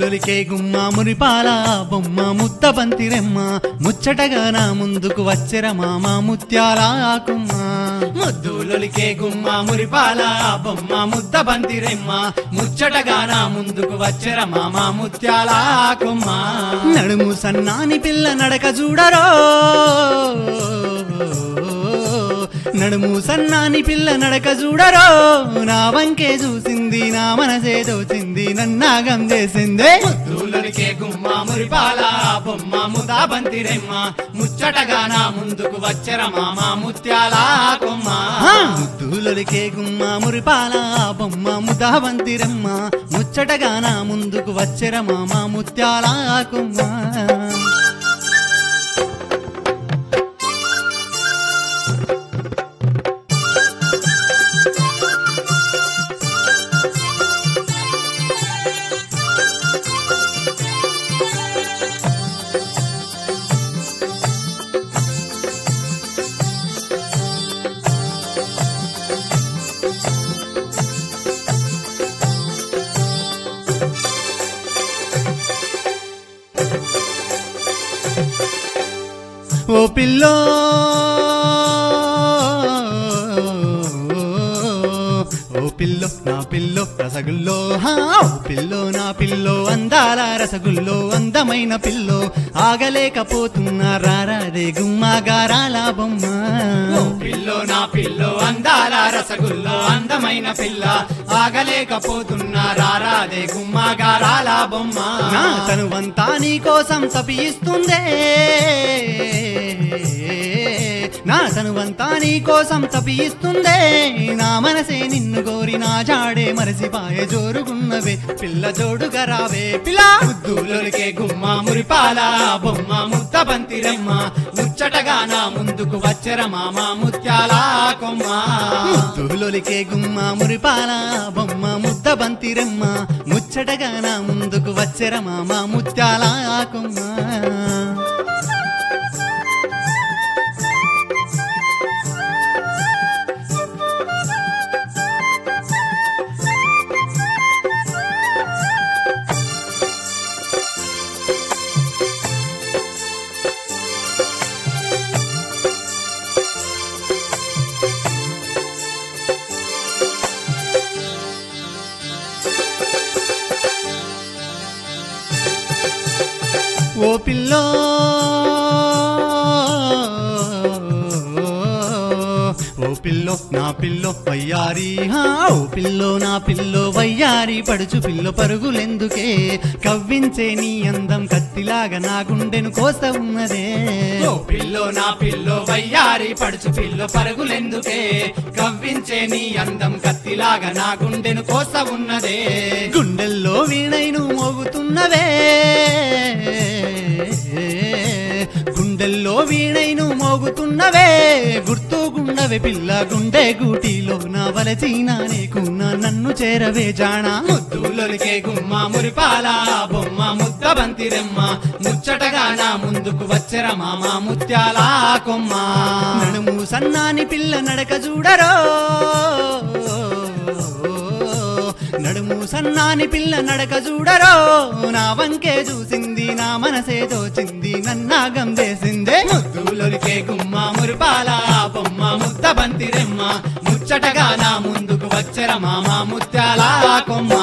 ముద్దులొలికే గుమ్మ మురిపాల బొమ్మ ముద్ద బంతిరెమ్మ ముచ్చటగా నా ముందుకు వచ్చెర మామ ముత్యాల కుమ్మ ముద్దులొలికే గుమ్మ మురిపాల బొమ్మ ముద్ద బంతిరెమ్మ ముచ్చటగా నా ముందుకు వచ్చెర మామ ముత్యాల కుమ్మ నడుము సన్నాని పిల్ల నడక చూడరో నడుము సన్నాని పిల్ల నడక చూడరో నా వంకే చూసింది నా మనసే దోచింది నన్నాగం చేసిందే ముద్దులొలికే గుమ్మ మురిపాల బొమ్మ ముద బంతిరెమ్మ ముచ్చటగా నా ముందుకు వచ్చెర మామ ముత్యాల కుమ్మ ఆ, ముద్దులొలికే గుమ్మ మురిపాల బొమ్మ ముదావంతిరమ్మ ముచ్చటగా నా ముందుకు వచ్చెర మామ ముత్యాల కుమ్మ ఓ పిల్లో ఓ పిల్లో నా పిల్లో రసగుల్లో హా ఓ పిల్లో నా పిల్లో అందాల రసగుల్లో అందమైన పిల్లో ఆగలేకపోతున్నా రారాదే గుమ్మగారాల బొమ్మ ఓ పిల్లో నా పిల్లో అందాల రసగుల్లో అందమైన పిల్ల ఆగలేకపోతున్నా రారాదే గుమ్మగారాల బొమ్మ నా తనువంతా నీ కోసం తపిస్తుందే నా తనువంతా నీ కోసం తపిస్తుందే నా మనసే నిన్ను కోరి నా జాడే మరసిపాయే జోరుగున్నవే పిల్ల జోడుగా రావే పిల్ల ముద్దులొలికే గుమ్మ మురిపాల బొమ్మ ముద్ద బంతిరమ్మ ముచ్చటగా నా ముందుకు వచ్చెర మామ ముత్యాల కొమ్మ ముద్దులొలికే గుమ్మ మురిపాల బొమ్మ ముద్ద బంతిరమ్మ ముచ్చటగా నా ముందుకు వచ్చెర మామ ముత్యాల కొమ్మ ఓ పిల్లో ఓ పిల్లో నా పిల్లో వయ్యారి హా ఓ పిల్లో నా పిల్లో వయ్యారి పడుచు పిల్లో పరుగులెందుకే కవ్వించే నీ అందం కత్తిలాగా నా గుండెను కోస ఉన్నదే ఓ పిల్లో నా పిల్లో వయ్యారి పడుచు పిల్లో పరుగులెందుకే కవ్వించే నీ అందం కత్తిలాగా నా గుండెను కోస ఉన్నదే గుండెల్లో వీణైను మోగుతున్నవే గుండెల్లో వీణైను మోగుతున్నవే గుర్తుగుండవే పిల్ల గుండె గూటిలో నా వలచిన నీకు నా నన్ను చేరవే జానా ముద్దులొలికే గుమ్మ మురిపాల బొమ్మ ముద్ద బంతిరెమ్మ ముచ్చటగా నా ముందుకు వచ్చెర మామ ముత్యాల కొమ్మ నడుము సన్నాని పిల్ల నడక చూడరో నడుము సన్నాని పిల్ల నడక చూడరో నా వంకే చూసింది నా మనసే దోచింది నన్నాగం చేసిందే ముద్దులొలికే గుమ్మ మురిపాల బొమ్మ ముద్ద బంతిరెమ్మ ముచ్చటగా నా ముందుకు వచ్చెర మామ ముత్యాల కొమ్మ